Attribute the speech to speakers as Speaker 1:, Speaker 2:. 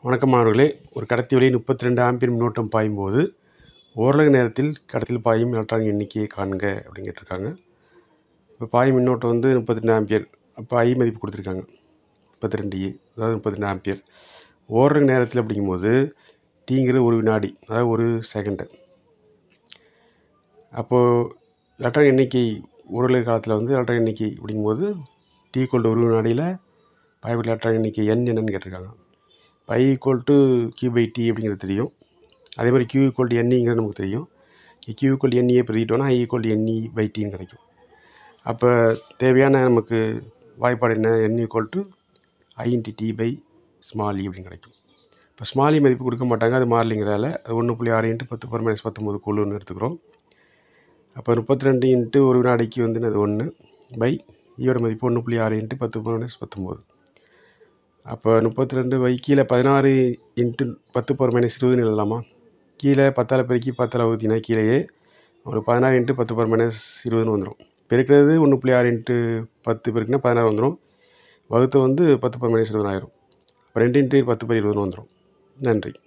Speaker 1: வணக்கம் மாணவர்களே ஒரு கடத்தி வழி முப்பத்தி ரெண்டு ஆம்பியர் மின்னோட்டம் பாயும் போது ஓரலகு நேரத்தில் கடத்தில் பாயும் எலக்ட்ரான் எண்ணிக்கையை காண்க அப்படின்னு கேட்டிருக்காங்க இப்போ பாயும் மின்னோட்டம் வந்து முப்பத்தி ரெண்டு ஆம்பியர் அப்போ ஐ மதிப்பு கொடுத்துருக்காங்க முப்பத்தி ரெண்டு ஏ அதாவது முப்பத்தி ரெண்டு ஆம்பியர் ஓரலகு நேரத்தில் அப்படிங்கும்போது டீங்கிறது ஒரு வினாடி அதாவது ஒரு செகண்டு அப்போது எலக்ட்ரான் எண்ணிக்கை ஓரலகு காலத்தில் வந்து எலக்ட்ரான் எண்ணிக்கை அப்படிங்கும்போது டி கொண்டு ஒரு வினாடியில் பாயப்பட்ட எலக்ட்ரான் எண்ணிக்கை என் என்னன்னு கேட்டிருக்காங்க by equal to Q by T அப்படிங்கிறது தெரியும் அதே மாதிரி கியூ ஈக்குவல் டு என்இங்கிறது நமக்கு தெரியும் கியூ ஈக்குவல் என்இயை பிரதிட்டோம்னா I equal to N E by டின்னு கிடைக்கும் அப்போ தேவையான நமக்கு வாய்ப்பாடு என்ன N equal to I into T by small E அப்படின்னு கிடைக்கும் இப்போ ஸ்மால் இ மதிப்பு கொடுக்க மாட்டாங்க அது மாறலிங்கிறதால அது ஒன்று புள்ளி ஆறு இன்ட்டு பத்து பர் மைனஸ் பத்தொம்பது குழுன்னு எடுத்துக்கிறோம் அப்போ முப்பத்தி ரெண்டு இன்ட்டு ஒரு வினாடிக்கு வந்து அது ஒன்று பை ஈயோட மதிப்பு ஒன்று புள்ளி ஆறு இன்ட்டு பத்து பர் மைனஸ் பத்தொம்போது அப்போ முப்பத்தி ரெண்டு பை கீழே பதினாறு இன்ட்டு பத்து பவர் மைனஸ் இருபதுன்னு எழுதலாமா கீழே பத்தால் பெருக்கி பத்தால் ஊற்றினா கீழேயே ஒரு பதினாறு இன்ட்டு பத்து பவர் மைனஸ் இருபதுன்னு வந்துடும் பெருக்கிறது ஒன்று புள்ளி ஆறு இன்ட்டு பத்து பெருக்குனா பதினாறு வந்துடும் வகுத்து வந்து பத்து பவர் மைனஸ் இருபது ஆயிரும் அப்போ ரெண்டு இன்ட்டு பத்து பர் இருபதுன்னு வந்துடும் நன்றி